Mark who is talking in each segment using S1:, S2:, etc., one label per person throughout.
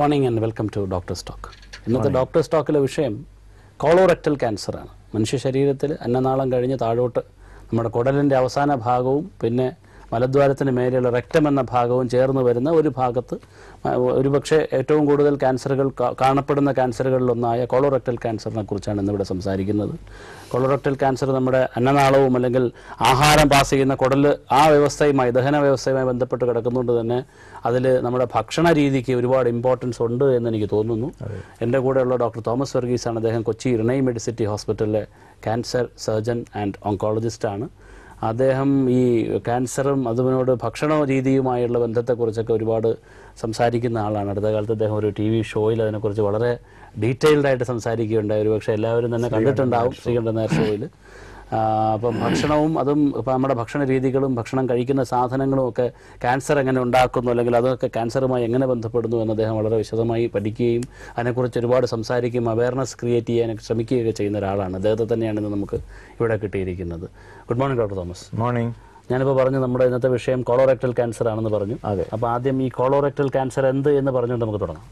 S1: Morning and welcome to doctor stock ഇന്നത്തെ doctor സ്റ്റോക്കിലെ വിഷയം കോളോറെക്ടൽ ക്യാൻസറാണ് മനുഷ്യ ശരീരത്തിൽ അന്നനാളം കഴിഞ്ഞ് താഴോട്ട് നമ്മുടെ കുടലിൻ്റെ അവസാന ഭാഗവും പിന്നെ മലദ്വാരത്തിന് മേലെയുള്ള റെക്റ്റം എന്ന ഭാഗവും ചേർന്ന് വരുന്ന ഒരു ഭാഗത്ത് ആ, ഒരുപക്ഷെ ഏറ്റവും കൂടുതൽ ക്യാൻസറുകൾ കാ- കാണപ്പെടുന്ന ക്യാൻസറുകളിലൊന്നായ കോളോറെക്ടൽ ക്യാൻസറിനെ കുറിച്ചാണ് ഇന്നിവിടെ സംസാരിക്കുന്നത് കോളോറെക്ടൽ ക്യാൻസർ നമ്മുടെ അന്നനാളവും അല്ലെങ്കിൽ ആഹാരം പാസ് ചെയ്യുന്ന കുടൽ ആ വ്യവസ്ഥയുമായി ദഹന വ്യവസ്ഥയുമായി ബന്ധപ്പെട്ട് കിടക്കുന്നതുകൊണ്ട് തന്നെ അതിൽ നമ്മുടെ ഭക്ഷണ രീതിക്ക് ഒരുപാട് ഇമ്പോർട്ടൻസ് ഉണ്ട് എന്ന് എനിക്ക് തോന്നുന്നു എൻ്റെ കൂടെയുള്ള ഡോക്ടർ തോമസ് വർഗീസ് ആണ് അദ്ദേഹം കൊച്ചി ഇണൈ മെഡിസിറ്റി ഹോസ്പിറ്റലിലെ ക്യാൻസർ സർജൻ ആൻഡ് ഓങ്കോളജിസ്റ്റ് ആണ് അദ്ദേഹം ഈ ക്യാൻസറും അതിനോട് ഭക്ഷണ രീതിയുമായുള്ള ബന്ധത്തെക്കുറിച്ചൊക്കെ ഒരുപാട് സംസാരിക്കുന്ന ആളാണ് അടുത്ത കാലത്ത് അദ്ദേഹം ഒരു ടി വി ഷോയിൽ അതിനെക്കുറിച്ച് വളരെ ഡീറ്റെയിൽഡ് ആയിട്ട് സംസാരിക്കുകയുണ്ടായി ഒരുപക്ഷെ എല്ലാവരും തന്നെ കണ്ടിട്ടുണ്ടാവും ശ്രീകണ്ഠൻ നായർ ഷോയിൽ അപ്പം ഭക്ഷണവും അതും ഇപ്പം നമ്മുടെ ഭക്ഷണ രീതികളും ഭക്ഷണം കഴിക്കുന്ന സാധനങ്ങളും ഒക്കെ ക്യാൻസർ എങ്ങനെ ഉണ്ടാക്കുന്നു അല്ലെങ്കിൽ അതൊക്കെ ക്യാൻസറുമായി എങ്ങനെ ബന്ധപ്പെടുന്നു എന്ന് അദ്ദേഹം വളരെ വിശദമായി പഠിക്കുകയും അതിനെക്കുറിച്ച് ഒരുപാട് സംസാരിക്കുകയും അവയർനെസ് ക്രിയേറ്റ് ചെയ്യാനൊക്കെ ശ്രമിക്കുകയൊക്കെ ചെയ്യുന്ന ഒരാളാണ് അദ്ദേഹത്തെ തന്നെയാണ് ഇന്ന് നമുക്ക് ഇവിടെ കിട്ടിയിരിക്കുന്നത് good morning doctor Thomas
S2: morning
S1: ഞാനിപ്പോൾ പറഞ്ഞു നമ്മുടെ ഇന്നത്തെ വിഷയം കോളോറെക്ടൽ ക്യാൻസർ ആണെന്ന് പറഞ്ഞു
S2: അതെ.
S1: അപ്പോൾ ആദ്യം ഈ കോളോറെക്ടൽ ക്യാൻസർ എന്ത് എന്ന് പറഞ്ഞുകൊണ്ട് നമുക്ക് തുടങ്ങാം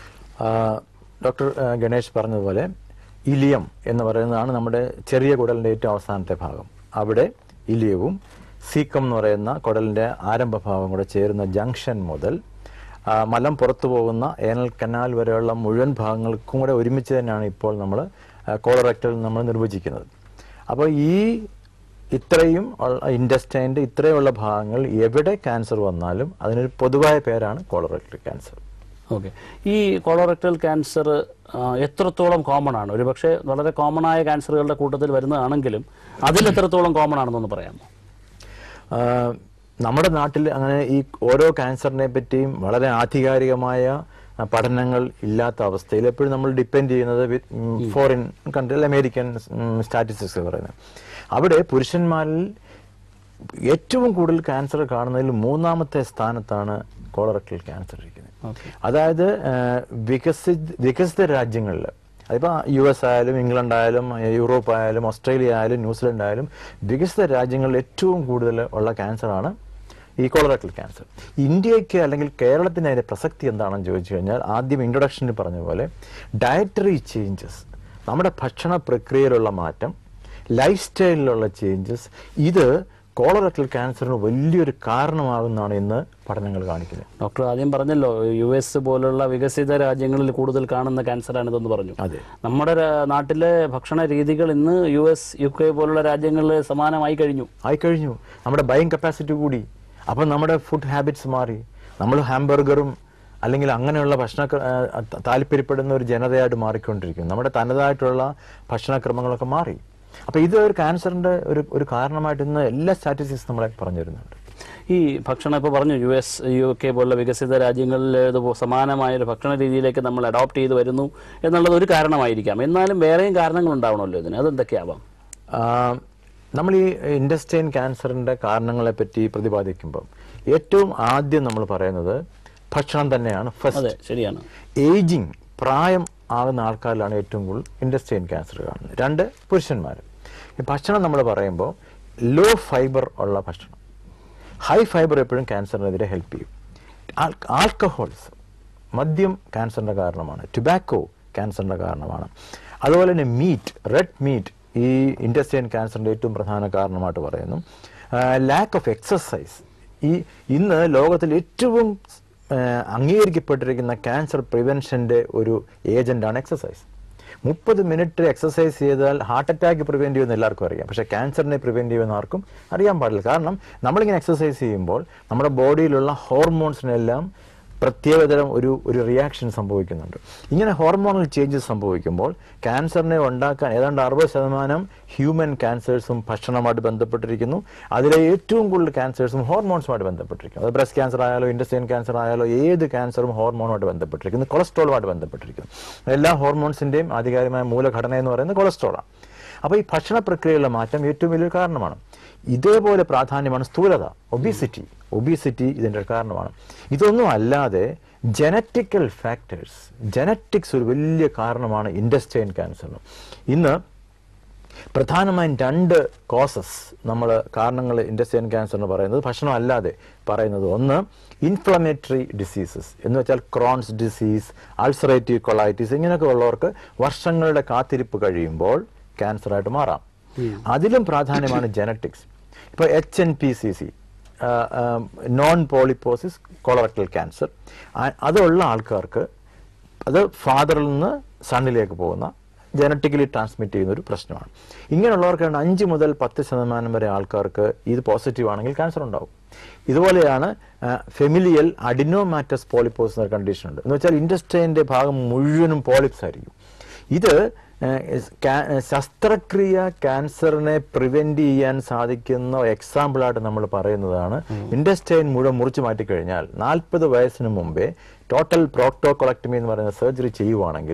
S2: ഡോക്ടർ ഗണേഷ് പറഞ്ഞതുപോലെ ഇലിയം എന്ന് പറയുന്നതാണ് നമ്മുടെ ചെറിയ കുടലിന്റെ ഏറ്റവും അവസാനത്തെ ഭാഗം അവിടെ ഇലിയവും സീക്കം എന്ന് പറയുന്ന കുടലിന്റെ ആരംഭ ഭാഗം കൂടെ ചേരുന്ന ജംഗ്ഷൻ മുതൽ ആ, മലം പുറത്തു പോകുന്ന ഏനൽ കനാൽ വരെയുള്ള മുഴുവൻ ഭാഗങ്ങൾക്കും കൂടെ ഒരുമിച്ച് തന്നെയാണ് ഇപ്പോൾ നമ്മൾ കോളറക്ടൽ നമ്മൾ നിർവചിക്കുന്നത് അപ്പോൾ ഈ ഇത്രയും ഇൻഡസ്റ്റൈൻ്റെ ഇത്രയുള്ള ഭാഗങ്ങൾ എവിടെ ക്യാൻസർ വന്നാലും അതിനൊരു പൊതുവായ പേരാണ് കോളറക്ടൽ ക്യാൻസർ
S1: ഓക്കെ ഈ കോളോറക്ടൽ ക്യാൻസർ എത്രത്തോളം കോമൺ ആണ് ഒരു പക്ഷേ വളരെ കോമൺ ആയ ക്യാൻസറുകളുടെ കൂട്ടത്തിൽ വരുന്നതാണെങ്കിലും അതിൽ എത്രത്തോളം കോമൺ ആണെന്നൊന്ന് പറയാമോ
S2: ആഹ് നമ്മുടെ നാട്ടിൽ അങ്ങനെ ഈ ഓരോ ക്യാൻസറിനെ പറ്റിയും വളരെ ആധികാരികമായ ആ, പഠനങ്ങൾ ഇല്ലാത്ത അവസ്ഥയിൽ എപ്പോഴും നമ്മൾ ഡിപ്പെൻഡ് ചെയ്യുന്നത് ഫോറിൻ കൺട്രി അമേരിക്കൻ സ്റ്റാറ്റിസ്റ്റിക്സ് പറയുന്നത് അവിടെ പുരുഷന്മാരിൽ ഏറ്റവും കൂടുതൽ ക്യാൻസർ കാണുന്നതിൽ മൂന്നാമത്തെ സ്ഥാനത്താണ് കോളറക്ടൽ ക്യാൻസർ ഇരിക്കുന്നത്
S1: ഓക്കെ
S2: അതായത് ആഹ് വികസി വികസിത രാജ്യങ്ങളിൽ അതിപ്പോൾ യു എസ് ആയാലും ഇംഗ്ലണ്ട് ആയാലും യൂറോപ്പ് ആയാലും ഓസ്ട്രേലിയ ആയാലും ന്യൂസിലൻഡ് ആയാലും വികസിത രാജ്യങ്ങളിൽ ഏറ്റവും കൂടുതൽ ഉള്ള ക്യാൻസറാണ് ഈ കോളറക്ടൽ ക്യാൻസർ ഇന്ത്യക്ക് അല്ലെങ്കിൽ കേരളത്തിന് അതിന്റെ പ്രസക്തി എന്താണെന്ന് ചോദിച്ചു കഴിഞ്ഞാൽ ആദ്യം ഇൻട്രൊഡക്ഷനിൽ പറഞ്ഞ പോലെ ഡയറ്ററി ചേഞ്ചസ് നമ്മുടെ ഭക്ഷണ പ്രക്രിയയിലുള്ള മാറ്റം ലൈഫ് സ്റ്റൈലിലുള്ള ചേഞ്ചസ് ഇത് കോളറക്ടൽ ക്യാൻസറിന് വലിയൊരു കാരണമാകുന്നതാണ് ഇന്ന് പഠനങ്ങൾ കാണിക്കുന്നത്
S1: ഡോക്ടർ ആദ്യം പറഞ്ഞല്ലോ യു എസ് പോലുള്ള വികസിത രാജ്യങ്ങളിൽ കൂടുതൽ കാണുന്ന ക്യാൻസറാണ് ഇതെന്ന് പറഞ്ഞു
S2: അതെ
S1: നമ്മുടെ രാ- നാട്ടിലെ ഭക്ഷണ രീതികൾ ഇന്ന് യു എസ് യു കെ പോലുള്ള രാജ്യങ്ങളിൽ സമാനമായി കഴിഞ്ഞു
S2: ആയിക്കഴിഞ്ഞു നമ്മുടെ ബൈങ് കപ്പാസിറ്റി കൂടി അപ്പം നമ്മുടെ ഫുഡ് ഹാബിറ്റ്സ് മാറി നമ്മൾ ഹാംബർഗറും അല്ലെങ്കിൽ അങ്ങനെയുള്ള ഭക്ഷണ താല്പര്യപ്പെടുന്ന ഒരു ജനതയായിട്ട് മാറിക്കൊണ്ടിരിക്കുന്നു നമ്മുടെ തനതായിട്ടുള്ള ഭക്ഷണക്രമങ്ങളൊക്കെ മാറി അപ്പോൾ ഇത് ഒരു ക്യാൻസറിന്റെ ഒരു ഒരു കാരണമായിട്ട് ഇന്ന് എല്ലാ സ്റ്റാറ്റിസ്റ്റിക്സ് നമ്മളെ പറഞ്ഞു തരുന്നുണ്ട്
S1: ഈ ഭക്ഷണം ഇപ്പോൾ പറഞ്ഞു യു എസ് യു കെ പോലുള്ള വികസിത രാജ്യങ്ങളിൽ ഇത് പോ- സമാനമായ ഒരു ഭക്ഷണ രീതിയിലേക്ക് നമ്മൾ അഡോപ്റ്റ് ചെയ്ത് വരുന്നു എന്നുള്ളത് ഒരു കാരണമായിരിക്കാം എന്നാലും വേറെയും കാരണങ്ങൾ ഉണ്ടാവണമല്ലോ ഇതിന് അതെന്തൊക്കെയാവാം
S2: ആ, നമ്മൾ ഈ ഇൻഡസ്റ്റൈൻ ക്യാൻസറിന്റെ കാരണങ്ങളെ പറ്റി പ്രതിപാദിക്കുമ്പോൾ ഏറ്റവും ആദ്യം നമ്മൾ പറയുന്നത് ഭക്ഷണം തന്നെയാണ് ഫസ്റ്റ്
S1: അതെ ശരിയാണ്
S2: ഏജിങ് പ്രായം ആകുന്ന ആൾക്കാരിലാണ് ഏറ്റവും കൂടുതൽ ഇൻഡസ്ട്രിയൻ ക്യാൻസർ കാണുന്നത് രണ്ട് പുരുഷന്മാർ ഈ ഭക്ഷണം നമ്മൾ പറയുമ്പോൾ ലോ ഫൈബർ ഉള്ള ഭക്ഷണം ഹൈ ഫൈബർ എപ്പോഴും ക്യാൻസറിനെതിരെ ഹെൽപ്പ് ചെയ്യും ആൽക്കഹോൾസ് മദ്യം ക്യാൻസറിന്റെ കാരണമാണ് ടുബാക്കോ ക്യാൻസറിന്റെ കാരണമാണ് അതുപോലെ തന്നെ മീറ്റ് റെഡ് മീറ്റ് ഈ ഇൻഡസ്ട്രിയൻ ക്യാൻസറിന്റെ ഏറ്റവും പ്രധാന കാരണമായിട്ട് പറയുന്നു ലാക്ക് ഓഫ് എക്സസൈസ് ഈ ഇന്ന് ലോകത്തിൽ ഏറ്റവും ആഹ് അംഗീകരിക്കപ്പെട്ടിരിക്കുന്ന ക്യാൻസർ പ്രിവെൻഷന്റെ ഒരു ഏജന്റാണ് എക്സസൈസ് മുപ്പത് മിനിറ്റ് എക്സസൈസ് ചെയ്താൽ ഹാർട്ട് അറ്റാക്ക് പ്രിവെന്റ് ചെയ്യുമെന്ന് എല്ലാവർക്കും അറിയാം പക്ഷേ ക്യാൻസറിനെ പ്രിവെന്റ് ചെയ്യുമെന്ന് ആർക്കും അറിയാൻ പാടില്ല കാരണം നമ്മളിങ്ങനെ എക്സസൈസ് ചെയ്യുമ്പോൾ നമ്മുടെ ബോഡിയിലുള്ള ഹോർമോൺസിനെല്ലാം പ്രത്യേകതരം ഒരു ഒരു റിയാക്ഷൻ സംഭവിക്കുന്നുണ്ട് ഇങ്ങനെ ഹോർമോണൽ ചേഞ്ചസ് സംഭവിക്കുമ്പോൾ ക്യാൻസറിനെ ഉണ്ടാക്കാൻ ഏതാണ്ട് അറുപത് ശതമാനം ഹ്യൂമൻ ക്യാൻസേഴ്സും ഭക്ഷണമായിട്ട് ബന്ധപ്പെട്ടിരിക്കുന്നു അതിലെ ഏറ്റവും കൂടുതൽ ക്യാൻസേഴ്സും ഹോർമോൺസുമായിട്ട് ബന്ധപ്പെട്ടിരിക്കുന്നു അത് ബ്രസ്റ്റ് ക്യാൻസർ ആയാലോ ഇൻഡസ്ട്രിയൻ ക്യാൻസർ ആയാലോ ഏത് ക്യാൻസറും ഹോർമോണുമായിട്ട് ബന്ധപ്പെട്ടിരിക്കുന്നു കൊളസ്ട്രോളുമായിട്ട് ബന്ധപ്പെട്ടിരിക്കുന്നു എല്ലാ ഹോർമോൺസിന്റെയും ആധികാരികമായ മൂലഘടന എന്ന് പറയുന്നത് കൊളസ്ട്രോളാണ് അപ്പോൾ ഈ ഭക്ഷണ പ്രക്രിയയിലുള്ള മാറ്റം ഏറ്റവും വലിയൊരു കാരണമാണ് ഇതേപോലെ പ്രാധാന്യമാണ് സ്ഥൂലത ഒബീസിറ്റി ഒബീസിറ്റി ഇതിൻ്റെ ഒരു കാരണമാണ് ഇതൊന്നും അല്ലാതെ ജനറ്റിക്കൽ ഫാക്ടേഴ്സ് ജനറ്റിക്സ് ഒരു വലിയ കാരണമാണ് ഇൻഡസ്റ്റൈൻ ക്യാൻസറിന് ഇന്ന് പ്രധാനമായും രണ്ട് കോസസ് നമ്മൾ കാരണങ്ങൾ ഇൻഡസ്റ്റൈൻ ക്യാൻസർ എന്ന് പറയുന്നത് ഭക്ഷണം അല്ലാതെ പറയുന്നത് ഒന്ന് ഇൻഫ്ലമേറ്ററി ഡിസീസസ് എന്ന് വെച്ചാൽ ക്രോൺസ് ഡിസീസ് അൾസറേറ്റീവ് കൊളൈറ്റിസ് ഇങ്ങനെയൊക്കെ ഉള്ളവർക്ക് വർഷങ്ങളുടെ കാത്തിരിപ്പ് കഴിയുമ്പോൾ ക്യാൻസറായിട്ട് മാറാം അതിലും പ്രാധാന്യമാണ് ജനറ്റിക്സ് ഇപ്പോൾ H N P C C non polyposis colorectal cancer അതുള്ള ആൾക്കാർക്ക് അത് ഫാദറിൽ നിന്ന് സണ്ണിലേക്ക് പോകുന്ന ജനറ്റിക്കലി ട്രാൻസ്മിറ്റ് ചെയ്യുന്ന ഒരു പ്രശ്നമാണ് ഇങ്ങനെയുള്ളവർക്കാണ് അഞ്ച് മുതൽ പത്ത് ശതമാനം വരെ ആൾക്കാർക്ക് ഇത് പോസിറ്റീവ് ആണെങ്കിൽ ക്യാൻസർ ഉണ്ടാവും ഇതുപോലെയാണ് ഫെമിലിയൽ അഡിനോമാറ്റസ് പോളിപ്പോസ് എന്ന കണ്ടീഷൻ ഉണ്ട് എന്ന് വെച്ചാൽ ഇൻഡസ്ട്രീൻ്റെ ഭാഗം മുഴുവനും പോളിപ്സ് ആയിരിക്കും ഇത് ഏഹ്, കാ- ശസ്ത്രക്രിയ ക്യാൻസറിനെ പ്രിവെന്റ് ചെയ്യാൻ സാധിക്കുന്ന എക്സാമ്പിളായിട്ട് നമ്മൾ പറയുന്നതാണ് ഇൻഡസ്റ്റൈൻ മുഴുവൻ മുറിച്ചു മാറ്റിക്കഴിഞ്ഞാൽ നാൽപ്പത് വയസ്സിന് മുമ്പേ ടോട്ടൽ പ്രോക്ടോകൊളക്ടമി എന്ന് പറയുന്ന സർജറി ചെയ്യുവാണെങ്കിൽ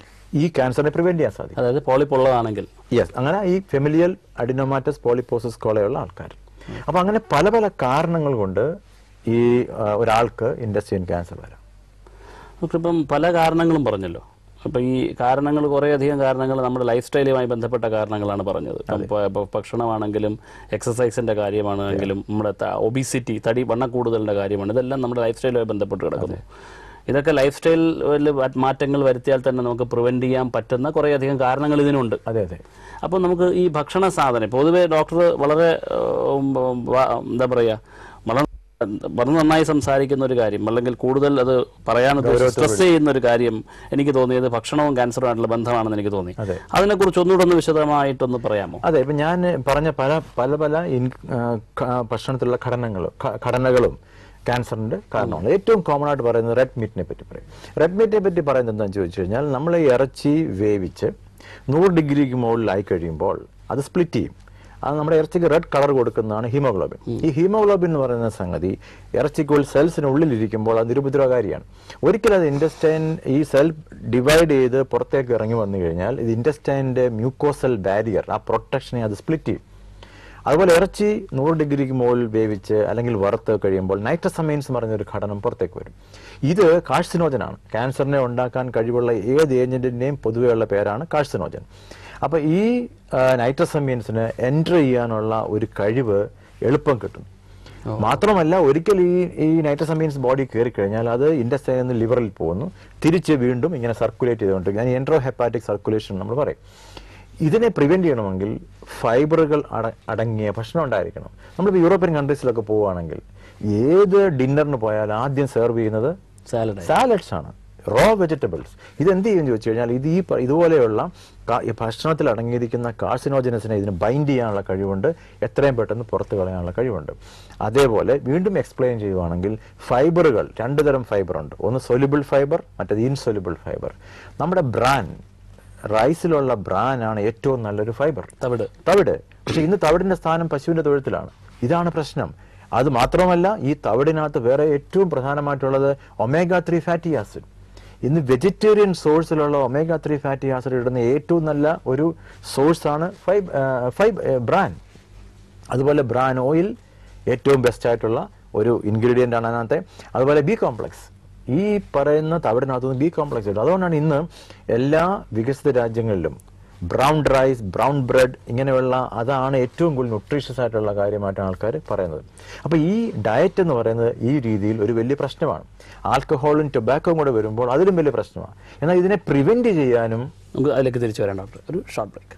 S2: ഈ ക്യാൻസറിനെ പ്രിവെന്റ് ചെയ്യാൻ സാധിക്കും
S1: അതായത് പോളിപ്പുള്ളതാണെങ്കിൽ
S2: യെസ് അങ്ങനെ ഈ ഫെമിലിയൽ അഡിനോമാറ്റസ് പോളിപ്പോസിസ് പോലെയുള്ള ആൾക്കാർ അപ്പൊ അങ്ങനെ പല പല കാരണങ്ങൾ കൊണ്ട് ഈ ആ, ഒരാൾക്ക് ഇൻഡസ്റ്റൈൻ ക്യാൻസർ വരാം
S1: നമുക്കിപ്പം പല കാരണങ്ങളും പറഞ്ഞല്ലോ അപ്പം ഈ കാരണങ്ങൾ കുറേയധികം കാരണങ്ങൾ നമ്മുടെ ലൈഫ് സ്റ്റൈലുമായി ബന്ധപ്പെട്ട കാരണങ്ങളാണ് പറഞ്ഞത് ഇപ്പം പ- ഇപ്പം ഭക്ഷണമാണെങ്കിലും എക്സസൈസിന്റെ കാര്യമാണെങ്കിലും നമ്മുടെ ഒബിസിറ്റി തടി വണ്ണക്കൂടുതലിന്റെ കാര്യമാണ് ഇതെല്ലാം നമ്മുടെ ലൈഫ് സ്റ്റൈലുമായി ബന്ധപ്പെട്ട് കിടക്കുന്നു ഇതൊക്കെ ലൈഫ് സ്റ്റൈലിൽ മാറ്റങ്ങൾ വരുത്തിയാൽ തന്നെ നമുക്ക് പ്രിവെന്റ് ചെയ്യാൻ പറ്റുന്ന കുറേയധികം കാരണങ്ങൾ ഇതിനുണ്ട്
S2: അതെ അതെ
S1: അപ്പോൾ നമുക്ക് ഈ ഭക്ഷണ സാധനം പൊതുവേ ഡോക്ടർ വളരെ ഉം, ഉം, വ- എന്താ പറയുക വളരെ വളരെ നന്നായി സംസാരിക്കുന്ന ഒരു കാര്യം അല്ലെങ്കിൽ കൂടുതൽ അത് പറയാൻ സ്ട്രെസ് ചെയ്യുന്ന ഒരു കാര്യം എനിക്ക് തോന്നിയത് ഭക്ഷണവും ക്യാൻസറുമായിട്ടുള്ള ബന്ധമാണെന്ന് എനിക്ക് തോന്നി
S2: അതെ.
S1: അതിനെക്കുറിച്ച് ഒന്നുകൂടെ ഒന്ന് വിശദമായിട്ടൊന്ന് പറയാമോ
S2: അതെ ഇപ്പൊ ഞാൻ പറഞ്ഞ പല പല പല ഇൻ- ആ, ക- ഭക്ഷണത്തിലുള്ള ഘടനകളും ഘ- ഘടനകളും ക്യാൻസറിന്റെ കാരണമാണ് ഏറ്റവും കോമൺ ആയിട്ട് പറയുന്നത് റെഡ് മീറ്റിനെ പറ്റി പറയും റെഡ് മീറ്റിനെ പറ്റി പറയുന്നത് എന്താണെന്ന് ചോദിച്ചു കഴിഞ്ഞാൽ നമ്മൾ ഈ ഇറച്ചി വേവിച്ച് നൂറ് ഡിഗ്രിക്ക് മുകളിലായി കഴിയുമ്പോൾ അത് സ്പ്ലിറ്റ് ചെയ്യും അത് നമ്മുടെ ഇറച്ചിക്ക് റെഡ് കളർ കൊടുക്കുന്നതാണ് ഹീമോഗ്ലോബിൻ ഈ ഹീമോഗ്ലോബിൻ എന്ന് പറയുന്ന സംഗതി ഇറച്ചിക്കുള്ളിൽ സെൽസിനുള്ളിലിരിക്കുമ്പോൾ അത് നിരുപദ്രവകാരിയാണ് ഒരിക്കലും അത് ഇൻഡസ്റ്റൈൻ ഈ സെൽ ഡിവൈഡ് ചെയ്ത് പുറത്തേക്ക് ഇറങ്ങി വന്നു കഴിഞ്ഞാൽ ഇത് ഇൻഡസ്റ്റൈൻ്റെ മ്യൂക്കോസൽ ബാരിയർ ആ പ്രൊട്ടക്ഷനെ അത് സ്പ്ലിറ്റ് ചെയ്യും അതുപോലെ ഇറച്ചി നൂറ് ഡിഗ്രിക്ക് മുകളിൽ വേവിച്ച് അല്ലെങ്കിൽ വറുത്ത് കഴിയുമ്പോൾ നൈട്രസമൈൻസ് എന്ന് പറഞ്ഞ ഒരു ഘടനം പുറത്തേക്ക് വരും ഇത് കാഴ്സിനോജനാണ് ക്യാൻസറിനെ ഉണ്ടാക്കാൻ കഴിവുള്ള ഏത് ഏജന്റിന്റെയും പൊതുവെയുള്ള പേരാണ് കാഴ്സിനോജൻ അപ്പൊ ഈ നൈട്രസമീൻസിന് എൻറ്റർ ചെയ്യാനുള്ള ഒരു കഴിവ് എളുപ്പം കിട്ടും മാത്രമല്ല ഒരിക്കൽ ഈ ഈ നൈട്രസമീൻസ് ബോഡി കയറി കഴിഞ്ഞാൽ അത് ഇൻഡസ്റ്റൈനിൽ നിന്ന് ലിവറിൽ പോകുന്നു തിരിച്ച് വീണ്ടും ഇങ്ങനെ സർക്കുലേറ്റ് ചെയ്തുകൊണ്ടിരിക്കും ഞാൻ എൻട്രോ ഹെപ്പാറ്റിക് സർക്കുലേഷൻ നമ്മൾ പറയും ഇതിനെ പ്രിവെന്റ് ചെയ്യണമെങ്കിൽ ഫൈബറുകൾ അട അടങ്ങിയ ഭക്ഷണം ഉണ്ടായിരിക്കണം നമ്മളിപ്പോൾ യൂറോപ്യൻ കൺട്രീസിലൊക്കെ പോവുകയാണെങ്കിൽ ഏത് ഡിന്നറിന് പോയാൽ ആദ്യം സെർവ് ചെയ്യുന്നത്
S1: സാലഡ്
S2: സാലഡ്സ് ആണ് റോ വെജിറ്റബിൾസ് ഇത് എന്ത് ചെയ്യും ചോദിച്ചു കഴിഞ്ഞാൽ ഇത് ഈ പ- ഇതുപോലെയുള്ള കാ- ഈ ഭക്ഷണത്തിൽ അടങ്ങിയിരിക്കുന്ന കാർസിനോജനസിനെ ഇതിന് ബൈൻഡ് ചെയ്യാനുള്ള കഴിവുണ്ട് എത്രയും പെട്ടെന്ന് പുറത്ത് കളയാനുള്ള കഴിവുണ്ട് അതേപോലെ വീണ്ടും എക്സ്പ്ലെയിൻ ചെയ്യുവാണെങ്കിൽ ഫൈബറുകൾ രണ്ട് തരം ഫൈബർ ഉണ്ട് ഒന്ന് സൊല്യുബിൾ ഫൈബർ മറ്റേത് ഇൻസൊല്യുബിൾ ഫൈബർ നമ്മുടെ ബ്രാൻ റൈസിലുള്ള ബ്രാൻ ആണ് ഏറ്റവും നല്ലൊരു ഫൈബർ
S1: തവിട്
S2: തവിട് പക്ഷെ ഇന്ന് തവിടിന്റെ സ്ഥാനം പശുവിന്റെ തൊഴുത്തിലാണ് ഇതാണ് പ്രശ്നം അത് മാത്രമല്ല ഈ തവിടിനകത്ത് വേറെ ഏറ്റവും പ്രധാനമായിട്ടുള്ളത് ഒമേഗ ത്രീ ഫാറ്റി ആസിഡ് ഇന്ന് വെജിറ്റേറിയൻ സോഴ്സിലുള്ള ഒമേഗ ത്രീ ഫാറ്റി ആസിഡ് ഇടുന്ന ഏറ്റവും നല്ല ഒരു സോഴ്സാണ് ഫൈബ് ഫൈബ് ബ്രാൻ അതുപോലെ ബ്രാൻ ഓയിൽ ഏറ്റവും ബെസ്റ്റ് ആയിട്ടുള്ള ഒരു ഇൻഗ്രീഡിയൻ്റ് ആണ് അതിനകത്തെ അതുപോലെ ബി കോംപ്ലക്സ് ഈ പറയുന്ന തവിടിനകത്തുനിന്ന് ബി കോംപ്ലക്സ് ഉണ്ട് അതുകൊണ്ടാണ് ഇന്ന് എല്ലാ വികസിത രാജ്യങ്ങളിലും ബ്രൗൺ റൈസ് ബ്രൗൺ ബ്രെഡ് ഇങ്ങനെയുള്ള അതാണ് ഏറ്റവും കൂടുതൽ ന്യൂട്രീഷ്യസ് ആയിട്ടുള്ള കാര്യമായിട്ടാണ് ആൾക്കാർ പറയുന്നത് അപ്പോൾ ഈ ഡയറ്റ് എന്ന് പറയുന്നത് ഈ രീതിയിൽ ഒരു വലിയ പ്രശ്നമാണ് ആൽക്കഹോളും ടൊബാക്കോയും കൂടെ വരുമ്പോൾ അതിലും വലിയ പ്രശ്നമാണ് എന്നാൽ ഇതിനെ പ്രിവെന്റ് ചെയ്യാനും
S1: നമുക്ക് അതിലേക്ക് തിരിച്ചു വരാം ഡോക്ടർ ഒരു short break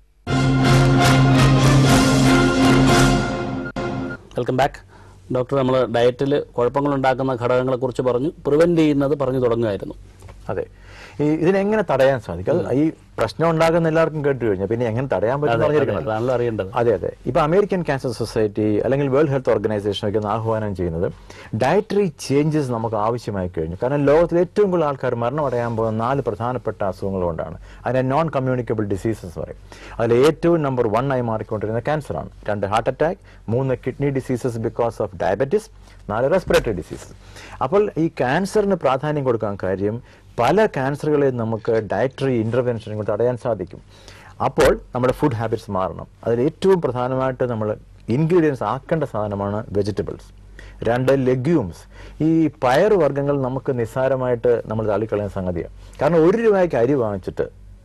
S1: welcome back doctor നമ്മൾ ഡയറ്റിൽ കുഴപ്പങ്ങളുണ്ടാക്കുന്ന ഘടകങ്ങളെക്കുറിച്ച് പറഞ്ഞു പ്രിവെന്റ് ചെയ്യുന്നത് പറഞ്ഞു തുടങ്ങുമായിരുന്നു
S2: അതെ ഈ ഇതിനെങ്ങനെ തടയാൻ സാധിക്കും അത് ഈ പ്രശ്നം ഉണ്ടാകുന്ന എല്ലാവർക്കും കേട്ട് കഴിഞ്ഞാൽ പിന്നെ എങ്ങനെ തടയാൻ പറ്റും എന്ന് പറഞ്ഞിരിക്കണമല്ലോ
S1: അതാണല്ലോ അറിയേണ്ടത്
S2: അതെ അതെ ഇപ്പൊ അമേരിക്കൻ ക്യാൻസർ സൊസൈറ്റി അല്ലെങ്കിൽ വേൾഡ് ഹെൽത്ത് ഓർഗനൈസേഷൻ ഒക്കെ ഒന്ന് ആഹ്വാനം ചെയ്യുന്നത് ഡയറ്ററി ചേഞ്ചസ് നമുക്ക് ആവശ്യമായി കഴിഞ്ഞു കാരണം ലോകത്തിൽ ഏറ്റവും കൂടുതൽ ആൾക്കാർ മരണമടയാൻ പോകുന്ന നാല് പ്രധാനപ്പെട്ട അസുഖങ്ങൾ കൊണ്ടാണ് അതിനെ നോൺ കമ്മ്യൂണിക്കബിൾ ഡിസീസസ് പറയും അതിൽ ഏറ്റവും നമ്പർ വൺ ആയി മാറിക്കൊണ്ടിരുന്ന ക്യാൻസറാണ് രണ്ട് ഹാർട്ട് അറ്റാക്ക് മൂന്ന് kidney diseases because of diabetes നാല് റെസ്പിറേറ്ററി ഡിസീസസ് അപ്പോൾ ഈ ക്യാൻസറിന് പ്രാധാന്യം കൊടുക്കാൻ കാര്യം പല ക്യാൻസറുകളെയും നമുക്ക് ഡയറ്ററി ഇന്റർവെൻഷൻ കൊണ്ട് തടയാൻ സാധിക്കും അപ്പോൾ നമ്മുടെ ഫുഡ് ഹാബിറ്റ്സ് മാറണം അതിൽ ഏറ്റവും പ്രധാനമായിട്ട് നമ്മൾ ഇൻഗ്രീഡിയൻസ് ആക്കേണ്ട സാധനമാണ് വെജിറ്റബിൾസ് രണ്ട് ലെഗ്യൂംസ് ഈ പയർ വർഗ്ഗങ്ങൾ നമുക്ക് നിസ്സാരമായിട്ട് നമ്മൾ തള്ളിക്കളയുന്ന സംഗതിയാണ് കാരണം ഒരു രൂപയ്ക്ക് അരി വാങ്ങിച്ചിട്ട്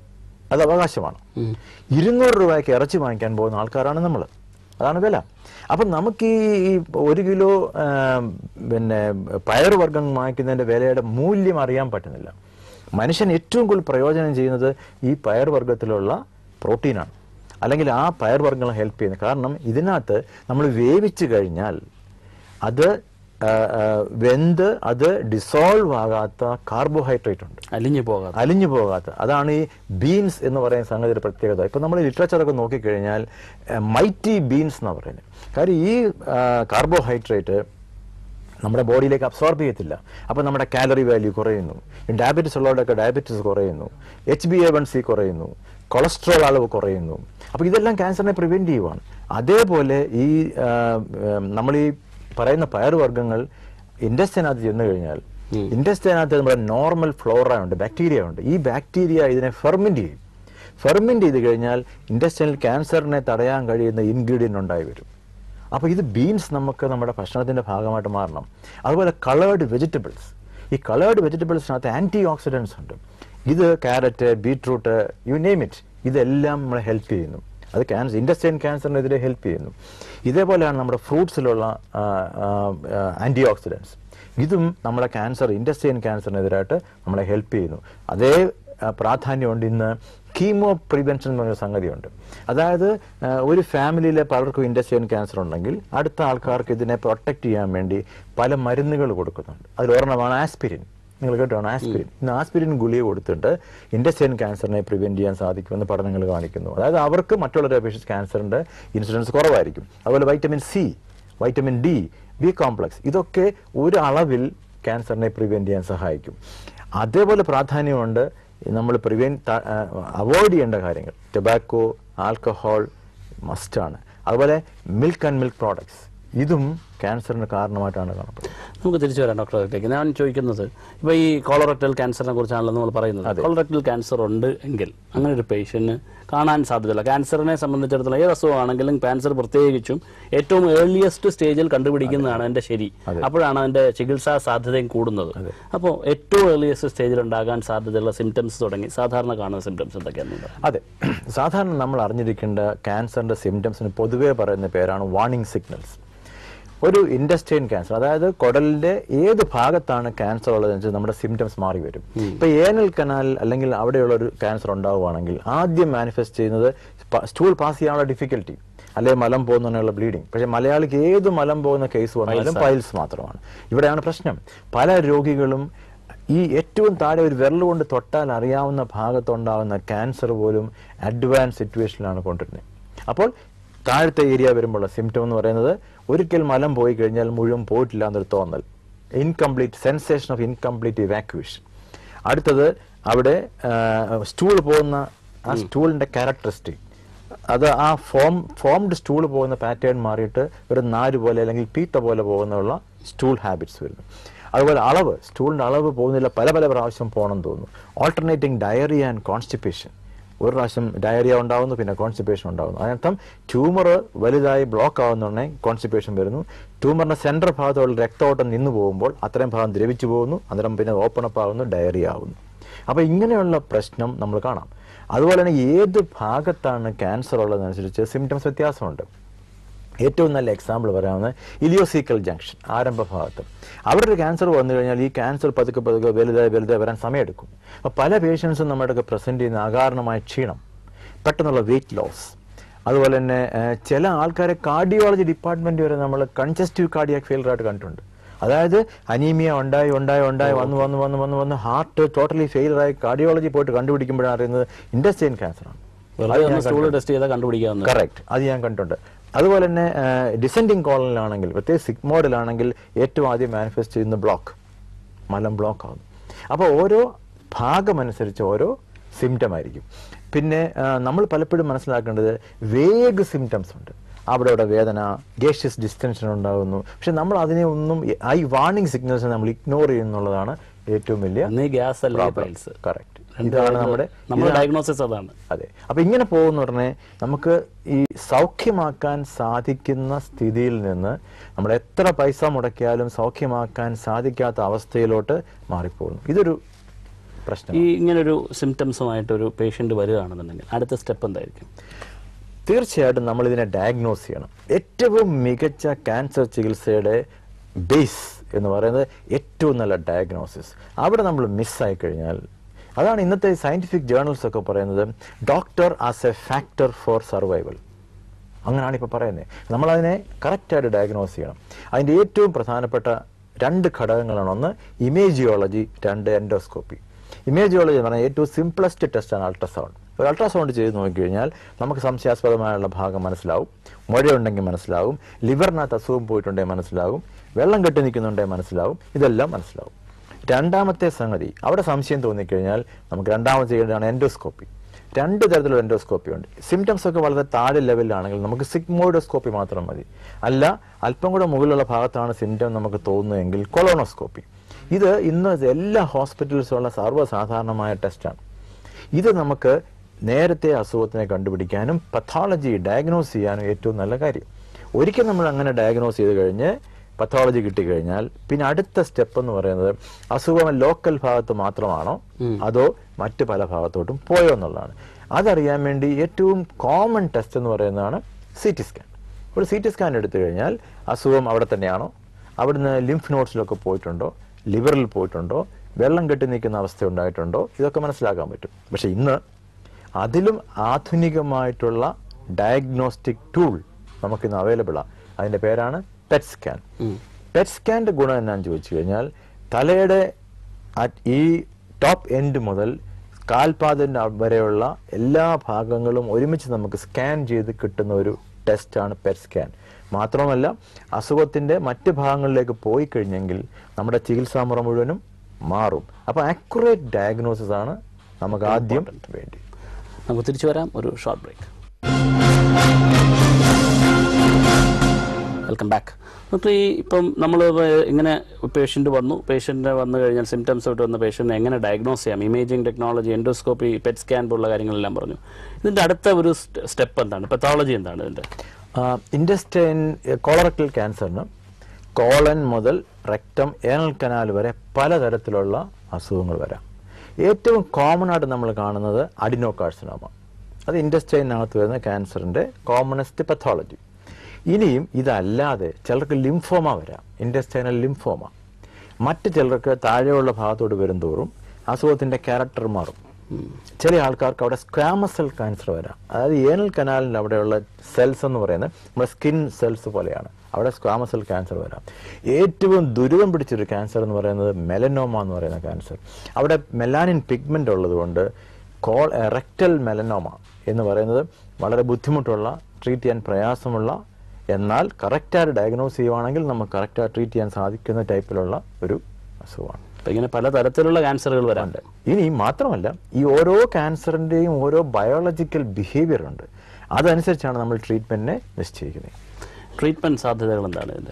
S2: അത് അവകാശമാണ്
S1: ഉം.
S2: ഇരുന്നൂറ് രൂപയ്ക്ക് ഇറച്ചി വാങ്ങിക്കാൻ പോകുന്ന ആൾക്കാരാണ് നമ്മൾ അതാണ് വില അപ്പം നമുക്ക് ഈ ഈ ഒരു കിലോ ആ, പിന്നെ പയറുവർഗ്ഗം വാങ്ങിക്കുന്നതിന്റെ വിലയുടെ മൂല്യം അറിയാൻ പറ്റുന്നില്ല മനുഷ്യൻ ഏറ്റവും കൂടുതൽ പ്രയോജനം ചെയ്യുന്നത് ഈ പയർവർഗ്ഗത്തിലുള്ള പ്രോട്ടീനാണ് അല്ലെങ്കിൽ ആ പയർവർഗ്ഗങ്ങളെ ഹെൽപ്പ് ചെയ്യുന്നത് കാരണം ഇതിനകത്ത് നമ്മൾ വേവിച്ച് കഴിഞ്ഞാൽ അത് ആ, ആ, വെന്ത് അത് ഡിസോൾവ് ആകാത്ത കാർബോഹൈഡ്രേറ്റ് ഉണ്ട്
S1: അലിഞ്ഞു പോകാതെ
S2: അലിഞ്ഞു പോകാത്ത അതാണ് ഈ ബീൻസ് എന്ന് പറയുന്ന സംഗതിയുടെ പ്രത്യേകത ഇപ്പം നമ്മൾ ലിറ്ററേച്ചറൊക്കെ നോക്കിക്കഴിഞ്ഞാൽ മൈറ്റി ബീൻസ് എന്ന് പറയുന്നത് കാര്യം ഈ കാർബോഹൈഡ്രേറ്റ് നമ്മുടെ ബോഡിയിലേക്ക് അബ്സോർബ് ചെയ്യത്തില്ല അപ്പോൾ നമ്മുടെ കാലറി വാല്യൂ കുറയുന്നു ഡയബറ്റീസ് ഉള്ളവരുടെയൊക്കെ ഡയബറ്റീസ് കുറയുന്നു H B A one C കുറയുന്നു കൊളസ്ട്രോൾ അളവ് കുറയുന്നു അപ്പോൾ ഇതെല്ലാം ക്യാൻസറിനെ പ്രിവെൻറ്റ് ചെയ്യുവാണ് അതേപോലെ ഈ നമ്മൾ ഈ പറയുന്ന പയറുവർഗ്ഗങ്ങൾ ഇൻഡസ്റ്റിനകത്ത് ചെന്ന് കഴിഞ്ഞാൽ ഇൻഡസ്റ്റിനകത്ത് നമ്മുടെ നോർമൽ ഫ്ലോറ ഉണ്ട് ബാക്ടീരിയ ഉണ്ട് ഈ ബാക്ടീരിയ ഇതിനെ ഫെർമെൻറ്റ് ചെയ്യും ഫെർമെൻറ്റ് ചെയ്ത് കഴിഞ്ഞാൽ ഇൻഡസ്ട്രിയൽ ക്യാൻസറിനെ തടയാൻ കഴിയുന്ന ഇൻഗ്രീഡിയൻ്റ് ഉണ്ടായി വരും അപ്പോൾ ഇത് ബീൻസ് നമുക്ക് നമ്മുടെ ഭക്ഷണത്തിൻ്റെ ഭാഗമായിട്ട് മാറണം അതുപോലെ കളേർഡ് വെജിറ്റബിൾസ് ഈ കളേർഡ് വെജിറ്റബിൾസിനകത്ത് ആൻറ്റി ഓക്സിഡൻസ് ഉണ്ട് ഇത് carrot beetroot you name it ഇതെല്ലാം നമ്മളെ ഹെൽപ്പ് ചെയ്യുന്നു അത് ക്യാൻസർ ഇൻഡസ്ട്രിയൽ ക്യാൻസറിനെതിരെ ഹെൽപ്പ് ചെയ്യുന്നു ഇതേപോലെയാണ് നമ്മുടെ ഫ്രൂട്ട്സിലുള്ള ആൻറ്റി ഓക്സിഡൻസ് ഇതും നമ്മുടെ ക്യാൻസർ ഇൻഡസ്ട്രിയൽ ക്യാൻസറിനെതിരായിട്ട് നമ്മളെ ഹെൽപ്പ് ചെയ്യുന്നു അതേ ആ, പ്രാധാന്യമുണ്ട് ഇന്ന് കീമോ പ്രിവെൻഷൻ എന്ന് പറഞ്ഞ സംഗതിയുണ്ട് അതായത് ആ, ഒരു ഫാമിലിയിലെ പലർക്കും ഇൻഡസ്ട്രിയൽ ക്യാൻസർ ഉണ്ടെങ്കിൽ അടുത്ത ആൾക്കാർക്ക് ഇതിനെ പ്രൊട്ടക്ട് ചെയ്യാൻ വേണ്ടി പല മരുന്നുകൾ കൊടുക്കുന്നുണ്ട് അതിൽ ഒരെണ്ണമാണ് ആസ്പിരിൻ നിങ്ങൾ കേട്ടാണ് ആസ്പിരിൻ ഇന്ന് ആസ്പിരിൻ ഗുളിക കൊടുത്തിട്ട് ഇൻഡസ്ട്രിയൽ ക്യാൻസറിനെ പ്രിവെന്റ് ചെയ്യാൻ സാധിക്കുമെന്ന് പഠനങ്ങൾ കാണിക്കുന്നു അതായത് അവർക്ക് മറ്റുള്ളവരെ അപേക്ഷിച്ച് ക്യാൻസറിന്റെ ഇൻസിഡൻസ് കുറവായിരിക്കും അതുപോലെ vitamin C vitamin D B complex ഇതൊക്കെ ഒരു അളവിൽ ക്യാൻസറിനെ പ്രിവെന്റ് ചെയ്യാൻ സഹായിക്കും അതേപോലെ പ്രാധാന്യമുണ്ട് നമ്മൾ പ്രിവെന്റ് അവോയ്ഡ് ചെയ്യേണ്ട കാര്യങ്ങൾ ടൊബാക്കോ ആൽക്കഹോൾ മസ്റ്റാണ് അതുപോലെ മിൽക്ക് ആൻഡ് മിൽക്ക് പ്രോഡക്ട്സ് ഇതും ക്യാൻസറിന് കാരണമായിട്ടാണ് കാണപ്പെടുന്നത്
S1: നമുക്ക് തിരിച്ചു വരാം ഡോക്ടർ അടുത്തേക്ക് ഞാൻ ചോദിക്കുന്നത് ഇപ്പോൾ ഈ കോളറക്ടൽ ക്യാൻസറിനെ കുറിച്ചാണല്ലോ നമ്മൾ പറയുന്നത് കോളറക്ടൽ ക്യാൻസർ ഉണ്ട് എങ്കിൽ അങ്ങനെ ഒരു പേഷ്യന്റിന് കാണാൻ സാധ്യതയില്ല ക്യാൻസറിനെ സംബന്ധിച്ചിടത്തോളം ഏത് അസുഖമാണെങ്കിലും ക്യാൻസർ പ്രത്യേകിച്ചും ഏറ്റവും ഏർലിയസ്റ്റ് സ്റ്റേജിൽ കണ്ടുപിടിക്കുന്നതാണ് എൻ്റെ ശരി അപ്പോഴാണ് അതിൻ്റെ ചികിത്സാ സാധ്യതയും കൂടുന്നത് അപ്പോൾ ഏറ്റവും ഏർലിയസ്റ്റ് സ്റ്റേജിൽ ഉണ്ടാകാൻ സാധ്യതയുള്ള സിംറ്റംസ് തുടങ്ങി സാധാരണ കാണുന്ന സിംറ്റംസ് എന്തൊക്കെയാണ്
S2: അതെ സാധാരണ നമ്മൾ അറിഞ്ഞിരിക്കേണ്ട ക്യാൻസറിന്റെ സിംറ്റംസിന് പൊതുവേ പറയുന്ന പേരാണ് വാർണിംഗ് സിഗ്നൽസ് ഒരു ഇൻഡസ്ട്രിയൽ ക്യാൻസർ അതായത് കുടലിന്റെ ഏത് ഭാഗത്താണ് ക്യാൻസർ ഉള്ളതെന്ന് വെച്ചാൽ നമ്മുടെ സിംറ്റംസ് മാറി വരും ഇപ്പൊ ഏനൽ കനാൽ അല്ലെങ്കിൽ അവിടെയുള്ള ഒരു ക്യാൻസർ ഉണ്ടാവുകയാണെങ്കിൽ ആദ്യം മാനിഫെസ്റ്റ് ചെയ്യുന്നത് സ്റ്റൂൾ പാസ് ചെയ്യാനുള്ള ഡിഫിക്കൽട്ടി അല്ലെങ്കിൽ മലം പോകുന്നതിനുള്ള ബ്ലീഡിങ് പക്ഷെ മലയാളിക്ക് ഏത് മലം പോകുന്ന കേസ് വന്നാലും പൈൽസ് മാത്രമാണ് ഇവിടെയാണ് പ്രശ്നം പല രോഗികളും ഈ ഏറ്റവും താഴെ ഒരു വിരൽ കൊണ്ട് തൊട്ടാൽ അറിയാവുന്ന ഭാഗത്തുണ്ടാകുന്ന ക്യാൻസർ പോലും അഡ്വാൻസ് സിറ്റുവേഷനിലാണ് കൊണ്ടിരുന്നത് അപ്പോൾ താഴത്തെ ഏരിയ വരുമ്പോഴുള്ള സിംറ്റം എന്ന് പറയുന്നത് ഒരിക്കൽ മലം പോയി കഴിഞ്ഞാൽ മുഴുവൻ പോയിട്ടില്ല എന്നൊരു തോന്നൽ incomplete sensation of incomplete evacuation അടുത്തത് അവിടെ സ്റ്റൂൾ പോകുന്ന ആ സ്റ്റൂളിന്റെ ക്യാരക്ടറിസ്റ്റിക് അത് ആ ഫോം ഫോംഡ് സ്റ്റൂൾ പോകുന്ന പാറ്റേൺ മാറിയിട്ട് ഒരു നാര് പോലെ അല്ലെങ്കിൽ പീത്ത പോലെ പോകുന്നുള്ള സ്റ്റൂൾ ഹാബിറ്റ്സ് വരുന്നു അതുപോലെ അളവ് സ്റ്റൂളിന്റെ അളവ് പോകുന്നില്ല പല പല പ്രാവശ്യം പോകണം തോന്നുന്നു ഓൾട്ടർനേറ്റിംഗ് ഡയറി ആൻഡ് കോൺസ്റ്റിപ്പേഷൻ ഒരു പ്രാവശ്യം ഡയറിയ ഉണ്ടാവുന്നു പിന്നെ കോൺസ്റ്റിപ്പേഷൻ ഉണ്ടാവുന്നു അതിനർത്ഥം ട്യൂമർ വലുതായി ബ്ലോക്ക് ആവുന്നുണ്ടെ കോൺസ്റ്റിപ്പേഷൻ വരുന്നു ട്യൂമറിന്റെ സെൻട്രൽ ഭാഗത്തുള്ള രക്തഓട്ടം നിന്നു പോകുമ്പോൾ അത്രയും ഭാഗം ദ്രവിച്ചു പോകുന്നു അന്നേരം പിന്നെ ഓപ്പൺ അപ്പ് ആവുന്നു ഡയറിയ ആവുന്നു അപ്പോൾ ഇങ്ങനെയുള്ള പ്രശ്നം നമ്മൾ കാണാം അതുപോലെ തന്നെ ഏത് ഭാഗത്താണ് ക്യാൻസർ ഉള്ളതനുസരിച്ച് സിംറ്റംസ് വ്യത്യാസമുണ്ട് ഏറ്റവും നല്ല എക്സാമ്പിൾ പറയാവുന്നത് ഇലിയോസീക്കൽ ജംഗ്ഷൻ ആരംഭ ഭാഗത്ത് അവിടെ ഒരു ക്യാൻസർ വന്നു കഴിഞ്ഞാൽ ഈ ക്യാൻസർ പതുക്കെ പതുക്കെ വലുതായി വലുതായി വരാൻ സമയമെടുക്കും അപ്പോൾ പല പേഷ്യൻസും നമ്മുടെ പ്രസന്റ് ചെയ്യുന്ന അകാരണമായ ക്ഷീണം പെട്ടെന്നുള്ള വെയിറ്റ് ലോസ് അതുപോലെ തന്നെ ഏഹ്, ചില ആൾക്കാരെ കാർഡിയോളജി ഡിപ്പാർട്ട്മെന്റ് വരെ നമ്മൾ കൺജസ്റ്റീവ് കാർഡിയാക് ഫെയിലർ ആയിട്ട് കണ്ടിട്ടുണ്ട് അതായത് അനീമിയ ഉണ്ടായി ഉണ്ടായി ഉണ്ടായി വന്ന് വന്ന് വന്ന് വന്ന് വന്ന് ഹാർട്ട് ടോട്ടലി ഫെയിലറായി കാർഡിയോളജി പോയിട്ട് കണ്ടുപിടിക്കുമ്പോഴാണ് അറിയുന്നത് ഇൻഡസ്ട്രിയൻ ക്യാൻസറാണ്
S1: വെറുതെ ഒന്ന് സ്റ്റൂൾ ടെസ്റ്റ് ചെയ്താൽ കണ്ടുപിടിക്കാവുന്ന
S2: കറക്റ്റ് അത് ഞാൻ കണ്ടിട്ടുണ്ട് അതുപോലെ തന്നെ ഡിസെൻഡിങ് കോളനിലാണെങ്കിൽ പ്രത്യേകിച്ച് സിഗ്മോഡിലാണെങ്കിൽ ഏറ്റവും ആദ്യം മാനിഫെസ്റ്റ് ചെയ്യുന്ന ബ്ലോക്ക് മലം ബ്ലോക്ക് ആകുന്നു അപ്പോൾ ഓരോ ഭാഗമനുസരിച്ച് ഓരോ സിംറ്റം ആയിരിക്കും പിന്നെ ആ, നമ്മൾ പലപ്പോഴും മനസ്സിലാക്കേണ്ടത് വേഗ് സിംറ്റംസ് ഉണ്ട് അവിടെ അവിടെ വേദന ഗേഷ്യസ് ഡിസ്റ്റൻഷൻ ഉണ്ടാകുന്നു പക്ഷെ നമ്മൾ അതിനെ ഒന്നും ഈ വാർണിംഗ് സിഗ്നൽസ് നമ്മൾ ഇഗ്നോർ ചെയ്യുന്നുള്ളതാണ് ഏറ്റവും വലിയ
S1: അന്ന് ഈ ഗ്യാസ് അല്ലെങ്കിൽ പൈൽസ്
S2: കറക്റ്റ് ഇതാണ് നമ്മുടെ
S1: നമ്മുടെ ഡയഗ്നോസിസ് അതാണ്
S2: അതെ അപ്പൊ ഇങ്ങനെ പോകുന്ന ഉടനെ നമുക്ക് ഈ സൗഖ്യമാക്കാൻ സാധിക്കുന്ന സ്ഥിതിയിൽ നിന്ന് നമ്മൾ എത്ര പൈസ മുടക്കിയാലും സൗഖ്യമാക്കാൻ സാധിക്കാത്ത അവസ്ഥയിലോട്ട് മാറിപ്പോകുന്നു ഇതൊരു പ്രശ്നം
S1: ഈ ഇങ്ങനൊരു സിംറ്റംസുമായിട്ട് ഒരു പേഷ്യൻ്റ് വരികയാണെന്നുണ്ടെങ്കിൽ അടുത്ത സ്റ്റെപ്പ് എന്തായിരിക്കും
S2: തീർച്ചയായിട്ടും നമ്മൾ ഇതിനെ ഡയഗ്നോസ് ചെയ്യണം ഏറ്റവും മികച്ച ക്യാൻസർ ചികിത്സയുടെ ബേസ് എന്ന് പറയുന്നത് ഏറ്റവും നല്ല ഡയഗ്നോസിസ് അവിടെ നമ്മൾ മിസ്സായി കഴിഞ്ഞാൽ അതാണ് ഇന്നത്തെ സയന്റിഫിക് ജേർണൽസ് ഒക്കെ പറയുന്നത് doctor as a factor for survival അങ്ങനെയാണ് ഇപ്പോൾ പറയുന്നത് നമ്മളതിനെ കറക്റ്റായിട്ട് ഡയഗ്നോസ് ചെയ്യണം അതിൻ്റെ ഏറ്റവും പ്രധാനപ്പെട്ട രണ്ട് ഘടകങ്ങളാണ് ഒന്ന് ഇമേജിയോളജി രണ്ട് എൻഡോസ്കോപ്പി ഇമേജിയോളജി എന്ന് പറഞ്ഞാൽ ഏറ്റവും സിംപ്ലസ്റ്റ് ടെസ്റ്റാണ് അൾട്രാസൗണ്ട് ഒരു അൾട്രാസൗണ്ട് ചെയ്ത് നോക്കിക്കഴിഞ്ഞാൽ നമുക്ക് സംശയാസ്പദമായുള്ള ഭാഗം മനസ്സിലാവും മുഴയുണ്ടെങ്കിൽ മനസ്സിലാവും ലിവറിനകത്ത് അസുഖം പോയിട്ടുണ്ടെങ്കിൽ മനസ്സിലാവും വെള്ളം കെട്ടി നിൽക്കുന്നുണ്ടെങ്കിൽ മനസ്സിലാവും ഇതെല്ലാം മനസ്സിലാവും രണ്ടാമത്തെ സംഗതി അവിടെ സംശയം തോന്നിക്കഴിഞ്ഞാൽ നമുക്ക് രണ്ടാമത് ചെയ്യേണ്ടതാണ് എൻഡോസ്കോപ്പി രണ്ട് തരത്തിലുള്ള എൻഡോസ്കോപ്പി ഉണ്ട് സിംറ്റംസ് ഒക്കെ വളരെ താഴെ ലെവലിലാണെങ്കിൽ നമുക്ക് സിഗ്മോയിഡോസ്കോപ്പി മാത്രം മതി അല്ല അല്പം കൂടെ മുകളിലുള്ള ഭാഗത്താണ് സിംറ്റം നമുക്ക് തോന്നുന്നതെങ്കിൽ കൊളോണോസ്കോപ്പി ഇത് ഇന്ന് എല്ലാ ഹോസ്പിറ്റൽസിലുള്ള സർവ്വസാധാരണമായ ടെസ്റ്റാണ് ഇത് നമുക്ക് നേരത്തെ അസുഖത്തിനെ കണ്ടുപിടിക്കാനും പത്തോളജി ഡയഗ്നോസ് ചെയ്യാനും ഏറ്റവും നല്ല കാര്യം ഒരിക്കൽ നമ്മൾ അങ്ങനെ ഡയഗ്നോസ് ചെയ്ത് കഴിഞ്ഞ് പത്തോളജി കിട്ടിക്കഴിഞ്ഞാൽ പിന്നെ അടുത്ത സ്റ്റെപ്പ് എന്ന് പറയുന്നത് അസുഖം ലോക്കൽ ഭാഗത്ത് മാത്രമാണോ അതോ മറ്റ് പല ഭാഗത്തോട്ടും പോയോ എന്നുള്ളതാണ് അതറിയാൻ വേണ്ടി ഏറ്റവും കോമൺ ടെസ്റ്റ് എന്ന് പറയുന്നതാണ് സി ടി സ്കാൻ ഒരു സി ടി സ്കാൻ എടുത്തു കഴിഞ്ഞാൽ അസുഖം അവിടെ തന്നെയാണോ അവിടുന്ന് ലിംഫ് നോട്ട്സിലൊക്കെ പോയിട്ടുണ്ടോ ലിവറിൽ പോയിട്ടുണ്ടോ വെള്ളം കെട്ടി നിൽക്കുന്ന അവസ്ഥ ഉണ്ടായിട്ടുണ്ടോ ഇതൊക്കെ മനസ്സിലാക്കാൻ പറ്റും പക്ഷെ ഇന്ന് അതിലും ആധുനികമായിട്ടുള്ള ഡയഗ്നോസ്റ്റിക് ടൂൾ നമുക്കിന്ന് അവൈലബിൾ ആണ് അതിന്റെ പേരാണ് പെറ്റ് സ്കാൻ പെറ്റ് സ്കാന്റെ ഗുണം എന്നാന്ന് ചോദിച്ചു കഴിഞ്ഞാൽ തലയുടെ at- ഈ ടോപ്പ് എൻഡ് മുതൽ കാൽപാദന്റെ വരെയുള്ള എല്ലാ ഭാഗങ്ങളും ഒരുമിച്ച് നമുക്ക് സ്കാൻ ചെയ്ത് കിട്ടുന്ന ഒരു ടെസ്റ്റാണ് പെറ്റ് സ്കാൻ മാത്രമല്ല അസുഖത്തിന്റെ മറ്റ് ഭാഗങ്ങളിലേക്ക് പോയി കഴിഞ്ഞെങ്കിൽ നമ്മുടെ ചികിത്സാ മുറ മുഴുവനും മാറും അപ്പോൾ ആക്യുറേറ്റ് ഡയഗ്നോസിസ് ആണ് നമുക്ക് ആദ്യം വേണ്ടി
S1: നമുക്ക് തിരിച്ചു വരാം ഒരു short break welcome back doctor ഈ ഇപ്പം നമ്മൾ ഇങ്ങനെ പേഷ്യൻ്റ് വന്നു പേഷ്യൻ്റ് വന്നു കഴിഞ്ഞാൽ സിംറ്റംസ് ആയിട്ട് വന്ന പേഷ്യൻറ്റിനെ എങ്ങനെ ഡയഗ്നോസ് ചെയ്യാം imaging technology endoscopy PET scan പോലുള്ള കാര്യങ്ങളെല്ലാം പറഞ്ഞു ഇതിൻ്റെ അടുത്ത ഒരു സ്റ്റെപ്പ് എന്താണ് പെത്തോളജി എന്താണ് ഇതിൻ്റെ
S2: ഇൻഡസ്റ്റൈൻ കോളറക്ടൽ ക്യാൻസറിന് കോളൻ മുതൽ റെക്ടം ഏണൽ കനാൽ വരെ പലതരത്തിലുള്ള അസുഖങ്ങൾ വരാം ഏറ്റവും കോമൺ ആയിട്ട് നമ്മൾ കാണുന്നത് അഡിനോ കാർസിനോമ അത് ഇൻഡസ്റ്റൈനകത്ത് വരുന്ന ക്യാൻസറിന്റെ കോമണസ്റ്റ് പത്തോളജി ഇനിയും ഇതല്ലാതെ ചിലർക്ക് ലിംഫോമ വരാം ഇൻഡസ്റ്റൈനൽ ലിംഫോമ മറ്റ് ചിലർക്ക് താഴെയുള്ള ഭാഗത്തോട്ട് വരുംതോറും അസുഖത്തിന്റെ ക്യാരക്ടർ മാറും ചില ആൾക്കാർക്ക് അവിടെ സ്ക്വാമസ് സെൽ ക്യാൻസർ വരാം അതായത് ഏനൽ കനാലിൻ്റെ അവിടെയുള്ള സെൽസ് എന്ന് പറയുന്നത് നമ്മുടെ സ്കിൻ സെൽസ് പോലെയാണ് അവിടെ സ്ക്വാമസ് സെൽ ക്യാൻസർ വരാം ഏറ്റവും ദുരിതം പിടിച്ചൊരു ക്യാൻസർ എന്ന് പറയുന്നത് മെലനോമ എന്ന് പറയുന്ന ക്യാൻസർ അവിടെ മെലാനിൻ പിഗ്മെന്റ് ഉള്ളതുകൊണ്ട് കോൾ റെക്ടൽ മെലനോമ എന്ന് പറയുന്നത് വളരെ ബുദ്ധിമുട്ടുള്ള ട്രീറ്റ് ചെയ്യാൻ പ്രയാസമുള്ള എന്നാൽ കറക്റ്റായിട്ട് ഡയഗ്നോസ് ചെയ്യുവാണെങ്കിൽ നമുക്ക് കറക്റ്റായിട്ട് ട്രീറ്റ് ചെയ്യാൻ സാധിക്കുന്ന ടൈപ്പിലുള്ള ഒരു അസുഖമാണ്
S1: അപ്പം ഇങ്ങനെ പലതരത്തിലുള്ള ക്യാൻസറുകൾ വരാറുണ്ട്
S2: ഇനി മാത്രമല്ല ഈ ഓരോ ക്യാൻസറിന്റെയും ഓരോ ബയോളജിക്കൽ ബിഹേവിയർ ഉണ്ട് അതനുസരിച്ചാണ് നമ്മൾ ട്രീറ്റ്മെന്റിനെ നിശ്ചയിക്കുന്നത്
S1: ട്രീറ്റ്മെൻറ്റ് സാധ്യതകൾ എന്താണ് ഇതിൻ്റെ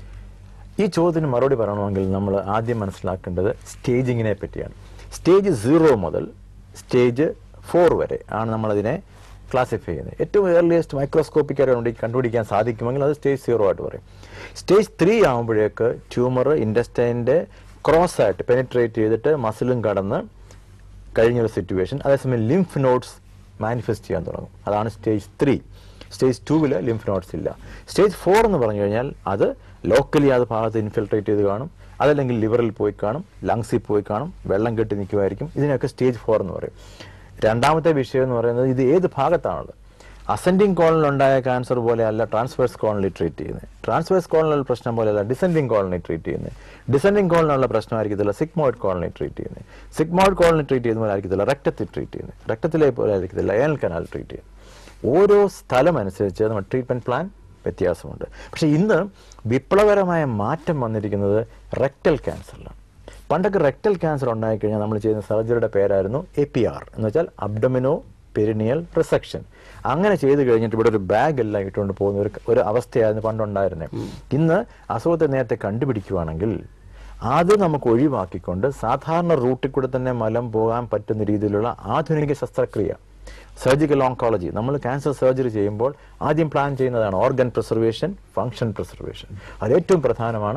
S2: ഈ ചോദ്യത്തിന് മറുപടി പറയണമെങ്കിൽ നമ്മൾ ആദ്യം മനസ്സിലാക്കേണ്ടത് സ്റ്റേജിങ്ങിനെ പറ്റിയാണ് സ്റ്റേജ് സീറോ മുതൽ സ്റ്റേജ് ഫോർ വരെ ആണ് നമ്മളതിനെ ക്ലാസിഫൈ ചെയ്യുന്നത് ഏറ്റവും ഏർലിയസ്റ്റ് മൈക്രോസ്കോപ്പിക് ആയിട്ട് കണ്ടുപിടിക്കാൻ സാധിക്കുമെങ്കിൽ അത് സ്റ്റേജ് സീറോ ആയിട്ട് പറയും സ്റ്റേജ് ത്രീ ആകുമ്പോഴേക്ക് ട്യൂമർ ഇൻഡസ്റ്റൈൻ്റെ ക്രോസ് ആയിട്ട് പെനിട്രേറ്റ് ചെയ്തിട്ട് മസിലും കടന്ന് കഴിഞ്ഞൊരു സിറ്റുവേഷൻ അതേസമയം ലിംഫ് നോട്ട്സ് മാനിഫെസ്റ്റ് ചെയ്യാൻ തുടങ്ങും അതാണ് സ്റ്റേജ് ത്രീ സ്റ്റേജ് ടൂവിൽ ലിംഫ് നോട്ട്സ് ഇല്ല സ്റ്റേജ് ഫോർ എന്ന് പറഞ്ഞു കഴിഞ്ഞാൽ അത് ലോക്കലി അത് ഭാഗത്ത് ഇൻഫിൽട്രേറ്റ് ചെയ്ത് കാണും അതല്ലെങ്കിൽ ലിവറിൽ പോയി കാണും ലങ്സിൽ പോയി കാണും വെള്ളം കെട്ടി നിൽക്കുമായിരിക്കും ഇതിനൊക്കെ സ്റ്റേജ് ഫോർ എന്ന് പറയും രണ്ടാമത്തെ വിഷയം എന്ന് പറയുന്നത് ഇത് ഏത് ഭാഗത്താണുള്ളത് അസെൻഡിങ് കോളനിൽ ഉണ്ടായ ക്യാൻസർ പോലെയല്ല ട്രാൻസ്വേഴ്സ് കോളനിൽ ട്രീറ്റ് ചെയ്യുന്നത് ട്രാൻസ്വേഴ്സ് കോളനിലുള്ള പ്രശ്നം പോലെയല്ല ഡിസെൻഡിങ് കോളനി ട്രീറ്റ് ചെയ്യുന്നത് ഡിസെൻഡിങ് കോളനിലുള്ള പ്രശ്നമായിരിക്കത്തില്ല സിഗ്മോയിഡ് കോളനി ട്രീറ്റ് ചെയ്യുന്നത് സിഗ്മോയിഡ് കോളനി ട്രീറ്റ് ചെയ്യുന്ന പോലെ ആയിരിക്കത്തില്ല രക്തത്തിൽ ട്രീറ്റ് ചെയ്യുന്നത് രക്തത്തിലെ പോലെ ആയിരിക്കത്തില്ല ഏനൽ കനാൽ ട്രീറ്റ് ചെയ്യുന്നത് ഓരോ സ്ഥലം അനുസരിച്ച് നമ്മുടെ ട്രീറ്റ്മെന്റ് പ്ലാൻ വ്യത്യാസമുണ്ട് പക്ഷെ ഇന്ന് വിപ്ലവകരമായ മാറ്റം വന്നിരിക്കുന്നത് റെക്ടൽ ക്യാൻസറിലാണ് പണ്ടൊക്കെ റെക്ടൽ ക്യാൻസർ ഉണ്ടായിക്കഴിഞ്ഞാൽ നമ്മൾ ചെയ്യുന്ന സർജറിയുടെ പേരായിരുന്നു എ പി ആർ എന്ന് വെച്ചാൽ അബ്ഡമിനോ പെരിനിയൽ റിസെക്ഷൻ അങ്ങനെ ചെയ്ത് കഴിഞ്ഞിട്ട് ഇവിടെ ഒരു ബാഗ് എല്ലാം ഇട്ടുകൊണ്ട് പോകുന്ന ഒരു ഒരു അവസ്ഥയായിരുന്നു പണ്ടുണ്ടായിരുന്നത് ഇന്ന് അസുഖത്തെ നേരത്തെ കണ്ടുപിടിക്കുവാണെങ്കിൽ അത് നമുക്ക് ഒഴിവാക്കിക്കൊണ്ട് സാധാരണ റൂട്ടിൽ കൂടെ തന്നെ മലം പോകാൻ പറ്റുന്ന രീതിയിലുള്ള ആധുനിക ശസ്ത്രക്രിയ സർജിക്കൽ ഓങ്കോളജി നമ്മൾ ക്യാൻസർ സർജറി ചെയ്യുമ്പോൾ ആദ്യം പ്ലാൻ ചെയ്യുന്നതാണ് ഓർഗൻ പ്രിസർവേഷൻ ഫങ്ഷൻ പ്രിസർവേഷൻ അത് ഏറ്റവും പ്രധാനമാണ്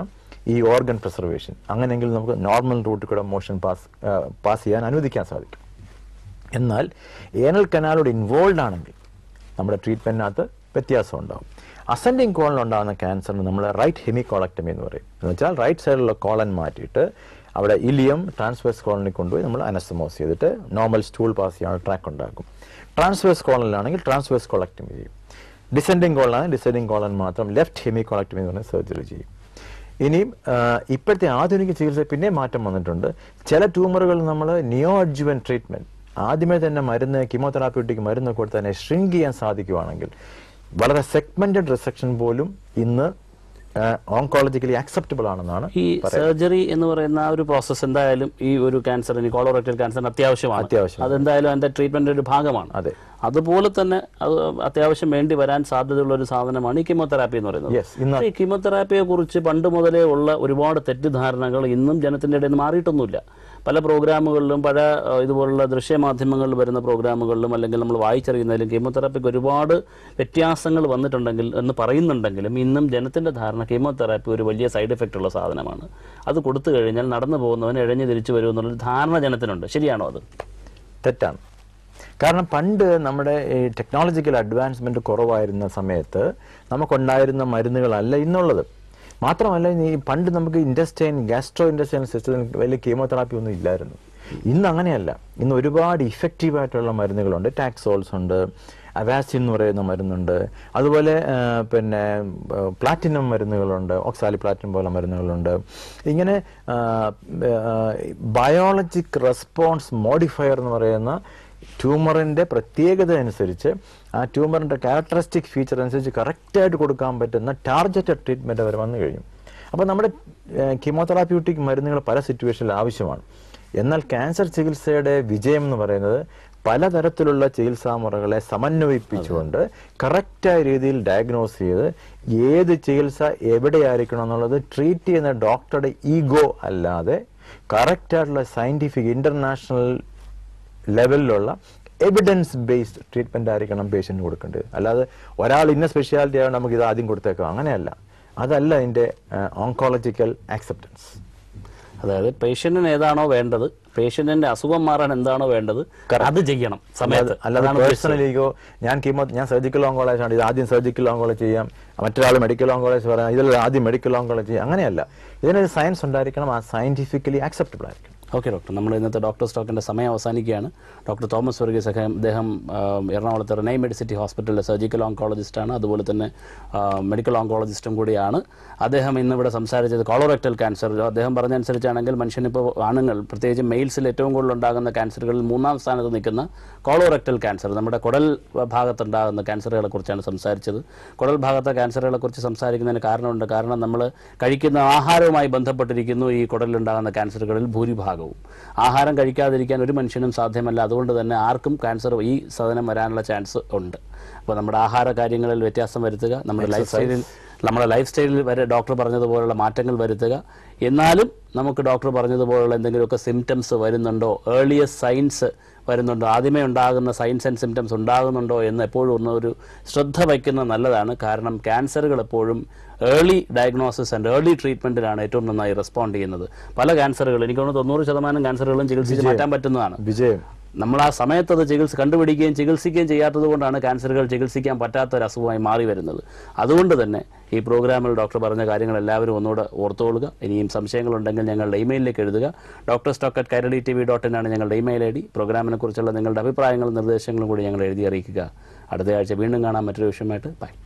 S2: ഈ ഓർഗൻ പ്രിസർവേഷൻ അങ്ങനെയെങ്കിൽ നമുക്ക് നോർമൽ റൂട്ടിൽ കൂടെ മോഷൻ പാസ് പാസ് ചെയ്യാൻ അനുവദിക്കാൻ സാധിക്കും എന്നാൽ ഏനൽ കനാലോട് ഇൻവോൾവ് ആണെങ്കിൽ നമ്മുടെ ട്രീറ്റ്മെൻറ്റിനകത്ത് വ്യത്യാസം ഉണ്ടാവും അസെൻഡിങ് കോളിൽ ഉണ്ടാകുന്ന ക്യാൻസറിന് നമ്മൾ റൈറ്റ് ഹെമിക്കോളക്ടമി എന്ന് പറയും എന്ന് വെച്ചാൽ റൈറ്റ് സൈഡിലുള്ള കോളൻ മാറ്റിയിട്ട് അവിടെ ഇലിയം ട്രാൻസ്വേഴ്സ് കോളനിൽ കൊണ്ടുപോയി നമ്മൾ അനസ്റ്റമോസ് ചെയ്തിട്ട് നോർമൽ സ്റ്റൂൾ പാസ് ചെയ്യാനുള്ള ട്രാക്ക് ഉണ്ടാക്കും ട്രാൻസ്വേഴ്സ് കോളനിലാണെങ്കിൽ ട്രാൻസ്വേഴ്സ് കോളക്ടമി ചെയ്യും ഡിസെൻഡിങ് കോളനാണെങ്കിൽ ഡിസെൻഡിങ് കോളൻ മാത്രം ലെഫ്റ്റ് ഹെമിക്കോളക്ടമി എന്ന് പറഞ്ഞ സർജറി ചെയ്യും ഇനിയും ആ, ഇപ്പോഴത്തെ ആധുനിക ചികിത്സ പിന്നെ മാറ്റം വന്നിട്ടുണ്ട് ചില ട്യൂമറുകൾ നമ്മൾ നിയോ അഡ്ജുവൻ ട്രീറ്റ്മെന്റ് ആദ്യമേ തന്നെ മരുന്ന് കീമോതെറാപ്യൂട്ടിക് മരുന്ന് കൊടുത്ത് തന്നെ ഷ്രിങ്ക് ചെയ്യാൻ സാധിക്കുവാണെങ്കിൽ വളരെ സെഗ്മെന്റഡ് റിസെക്ഷൻ പോലും ഇന്ന് ഓങ്കോളജിക്കലി അക്സെപ്റ്റബിൾ ആണെന്നാണ്
S1: ഈ സർജറി എന്ന് പറയുന്ന ആ ഒരു പ്രോസസ്സ് എന്തായാലും ഈ ഒരു ക്യാൻസറിന് കോളോറക്ടൽ ക്യാൻസറിന് അത്യാവശ്യമാണ്
S2: അത്യാവശ്യം.
S1: അതെന്തായാലും അതിന്റെ ട്രീറ്റ്മെന്റ് ഒരു ഭാഗമാണ്
S2: അതെ
S1: അതുപോലെ തന്നെ അത് അത്യാവശ്യം വേണ്ടി വരാൻ സാധ്യതയുള്ള ഒരു സാധനമാണ് ഈ കീമോതെറാപ്പി എന്ന് പറയുന്നത്
S2: യെസ് ഇന്ന്
S1: ഈ കീമോതെറാപ്പിയെ കുറിച്ച് പണ്ട് മുതലേ ഉള്ള ഒരുപാട് തെറ്റിദ്ധാരണകൾ ഇന്നും ജനത്തിന്റെ ഇടയിൽ നിന്ന് മാറിയിട്ടൊന്നുമില്ല പല പ്രോഗ്രാമുകളിലും പല ഏഹ്, ഇതുപോലുള്ള ദൃശ്യമാധ്യമങ്ങളിൽ വരുന്ന പ്രോഗ്രാമുകളിലും അല്ലെങ്കിൽ നമ്മൾ വായിച്ചറിയുന്നതിലും കീമോതെറാപ്പിക്ക് ഒരുപാട് വ്യത്യാസങ്ങൾ വന്നിട്ടുണ്ടെങ്കിൽ എന്ന് പറയുന്നുണ്ടെങ്കിലും ഇന്നും ജനത്തിന്റെ ധാരണ കീമോതെറാപ്പി ഒരു വലിയ സൈഡ് എഫക്റ്റ് ഉള്ള സാധനമാണ് അത് കൊടുത്തു കഴിഞ്ഞാൽ നടന്നു പോകുന്നവൻ ഇഴഞ്ഞു തിരിച്ചു വരും എന്നുള്ളൊരു ധാരണ ജനത്തിനുണ്ട് ശരിയാണോ അത്
S2: തെറ്റാണ് കാരണം പണ്ട് നമ്മുടെ ഈ ടെക്നോളജിക്കൽ അഡ്വാൻസ്മെന്റ് കുറവായിരുന്ന സമയത്ത് നമുക്കുണ്ടായിരുന്ന മരുന്നുകളല്ല ഇന്നുള്ളത് മാത്രമല്ല ഈ പണ്ട് നമുക്ക് ഇൻഡസ്റ്റൈൻ ഗാസ്ട്രോ ഇൻഡസ്റ്റൈൻ സിസ്റ്റത്തിൽ വലിയ കീമോതെറാപ്പി ഒന്നും ഇല്ലായിരുന്നു ഇന്ന് അങ്ങനെയല്ല ഇന്ന് ഒരുപാട് ഇഫക്റ്റീവ് ആയിട്ടുള്ള മരുന്നുകളുണ്ട് ടാക്സോൾസ് ഉണ്ട് അവാസിൻ എന്ന് പറയുന്ന മരുന്നുണ്ട് അതുപോലെ ആ, പിന്നെ പ്ലാറ്റിനം മരുന്നുകളുണ്ട് ഓക്സാലി പ്ലാറ്റിനം പോലെ മരുന്നുകളുണ്ട് ഇങ്ങനെ ബയോളജിക് റെസ്പോൺസ് മോഡിഫയർ എന്ന് പറയുന്ന ട്യൂമറിന്റെ പ്രത്യേകത അനുസരിച്ച് ആ ട്യൂമറിന്റെ ക്യാരക്ടറിസ്റ്റിക് ഫീച്ചർ അനുസരിച്ച് കറക്റ്റായിട്ട് കൊടുക്കാൻ പറ്റുന്ന ടാർഗറ്റഡ് ട്രീറ്റ്മെന്റ് അവർ വന്നു കഴിഞ്ഞു അപ്പോൾ നമ്മുടെ കീമോതെറാപ്യൂട്ടിക് മരുന്നുകൾ പല സിറ്റുവേഷനിൽ ആവശ്യമാണ് എന്നാൽ ക്യാൻസർ ചികിത്സയുടെ വിജയം എന്ന് പറയുന്നത് പലതരത്തിലുള്ള ചികിത്സാ മുറകളെ സമന്വയിപ്പിച്ചുകൊണ്ട് കറക്റ്റായ രീതിയിൽ ഡയഗ്നോസ് ചെയ്ത് ഏത് ചികിത്സ എവിടെയായിരിക്കണം എന്നുള്ളത് ട്രീറ്റ് ചെയ്യുന്ന ഡോക്ടറുടെ ഈഗോ അല്ലാതെ കറക്റ്റായിട്ടുള്ള സയന്റിഫിക് ഇന്റർനാഷണൽ ലെവലിലുള്ള എവിഡൻസ് ബേസ്ഡ് ട്രീറ്റ്മെന്റ് ആയിരിക്കണം പേഷ്യന്റ് കൊടുക്കേണ്ടത് അല്ലാതെ ഒരാൾ ഇന്ന സ്പെഷ്യാലിറ്റി ആയതുകൊണ്ട് നമുക്ക് ഇത് ആദ്യം കൊടുത്തേക്കാം അങ്ങനെയല്ല അതല്ല അതിന്റെ ഓങ്കോളജിക്കൽ ആക്സെപ്റ്റൻസ്
S1: അതായത് പേഷ്യന്റിന് ഏതാണോ വേണ്ടത് പേഷ്യന്റിന്റെ അസുഖം മാറാൻ എന്താണോ വേണ്ടത് അത് ചെയ്യണം സമയത്ത്
S2: അല്ലാതെ
S1: അതാണ് ഉദ്ദേശിച്ചത്.
S2: പേഴ്സണലിക്കോ ഞാൻ കീമോ ഞാൻ സർജിക്കൽ ഓങ്കോളജി ആണ് ഇത് ആദ്യം സർജിക്കൽ ഓങ്കോളജി ചെയ്യാം മറ്റൊരാൾ മെഡിക്കൽ ഓങ്കോളജി പറയാം ഇതിൽ ആദ്യം മെഡിക്കൽ ഓങ്കോളജി ചെയ്യാം അങ്ങനെയല്ല ഇതിനൊരു സയൻസ് ഉണ്ടായിരിക്കണം ആ സയന്റിഫിക്കലി ആക്സെപ്റ്റബിൾ ആയിരിക്കണം
S1: ഓക്കെ ഡോക്ടർ നമ്മൾ ഇന്നത്തെ ഡോക്ടർ സ്റ്റോക്കിന്റെ സമയം അവസാനിക്കുകയാണ് ഡോക്ടർ തോമസ് വർഗീസ് ഒക്കെ അദ്ദേഹം ആ, എറണാകുളത്തെ റെനൈ മെഡിസിറ്റി ഹോസ്പിറ്റലിലെ സർജിക്കൽ ഓങ്കോളജിസ്റ്റാണ് അതുപോലെ തന്നെ ആ, മെഡിക്കൽ ഓങ്കോളജിസ്റ്റും കൂടിയാണ് അദ്ദേഹം ഇന്നിവിടെ സംസാരിച്ചത് കോളോറക്ടൽ ക്യാൻസർ അദ്ദേഹം പറഞ്ഞതനുസരിച്ചാണെങ്കിൽ മനുഷ്യനിപ്പോൾ ആണുങ്ങൾ പ്രത്യേകിച്ച് മെയിൽസിൽ ഏറ്റവും കൂടുതൽ ഉണ്ടാകുന്ന ക്യാൻസറുകളിൽ മൂന്നാം സ്ഥാനത്ത് നിൽക്കുന്ന കോളോറക്ടൽ ക്യാൻസർ നമ്മുടെ കുടൽ ഭാഗത്തുണ്ടാകുന്ന ക്യാൻസറുകളെ കുറിച്ചാണ് സംസാരിച്ചത് കുടൽ ഭാഗത്തെ ക്യാൻസറുകളെ കുറിച്ച് സംസാരിക്കുന്നതിന് കാരണമുണ്ട് കാരണം നമ്മൾ കഴിക്കുന്ന ആഹാരവുമായി ബന്ധപ്പെട്ടിരിക്കുന്നു ഈ കുടലിലുണ്ടാകുന്ന ക്യാൻസറുകളിൽ ഭൂരിഭാഗവും ആഹാരം കഴിക്കാതിരിക്കാൻ ഒരു മനുഷ്യനും സാധ്യമല്ല അതുകൊണ്ട് തന്നെ ആർക്കും ക്യാൻസർ ഈ സാധനം വരാനുള്ള ചാൻസ് ഉണ്ട് അപ്പോൾ നമ്മുടെ ആഹാര കാര്യങ്ങളിൽ വ്യത്യാസം വരുത്തുക നമ്മുടെ ലൈഫ് സ്റ്റൈലിൽ നമ്മുടെ ലൈഫ് സ്റ്റൈലിൽ വരെ ഡോക്ടർ പറഞ്ഞതുപോലുള്ള മാറ്റങ്ങൾ വരുത്തുക എന്നാലും നമുക്ക് ഡോക്ടർ പറഞ്ഞതുപോലുള്ള എന്തെങ്കിലുമൊക്കെ സിംറ്റംസ് വരുന്നുണ്ടോ ഏർലിയസ്റ്റ് സൈൻസ് വരുന്നുണ്ടോ ആദ്യമേ ഉണ്ടാകുന്ന സൈൻസ് ആൻഡ് സിംറ്റംസ് ഉണ്ടാകുന്നുണ്ടോ എന്ന് എപ്പോഴും ഒന്ന് ഒരു ശ്രദ്ധ വയ്ക്കുന്നത് നല്ലതാണ് കാരണം ക്യാൻസറുകൾ എപ്പോഴും ഏർലി ഡയഗ്നോസിസ് ആൻഡ് ഏർലി ട്രീറ്റ്മെന്റിലാണ് ഏറ്റവും നന്നായി റെസ്പോണ്ട് ചെയ്യുന്നത് പല ക്യാൻസറുകൾ എനിക്ക് തോന്നുന്നു തൊണ്ണൂറ് ശതമാനം ക്യാൻസറുകളും ചികിത്സിച്ച് മാറ്റാൻ പറ്റുന്നതാണ്
S2: വിജയം
S1: നമ്മൾ ആ സമയത്ത് അത് ചികിത്സ കണ്ടുപിടിക്കുകയും ചികിത്സിക്കുകയും ചെയ്യാത്തത് കൊണ്ടാണ് ക്യാൻസറുകൾ ചികിത്സിക്കാൻ പറ്റാത്ത ഒരു അസുഖമായി മാറി വരുന്നത് അതുകൊണ്ട് തന്നെ ഈ പ്രോഗ്രാമിൽ ഡോക്ടർ പറഞ്ഞ കാര്യങ്ങൾ എല്ലാവരും ഒന്നുകൂടെ ഓർത്തുകൊള്ളുക ഇനിയും സംശയങ്ങളുണ്ടെങ്കിൽ ഞങ്ങളുടെ ഇമെയിലിലേക്ക് എഴുതുക doctor stock at Kairali T V dot in ആണ് ഞങ്ങളുടെ ഇമെയിൽ ഐ ഡി പ്രോഗ്രാമിനെ കുറിച്ചുള്ള നിങ്ങളുടെ അഭിപ്രായങ്ങളും നിർദ്ദേശങ്ങളും കൂടി ഞങ്ങൾ എഴുതി അറിയിക്കുക അടുത്ത ആഴ്ച വീണ്ടും കാണാൻ മറ്റൊരു വിഷയമായിട്ട് ബൈ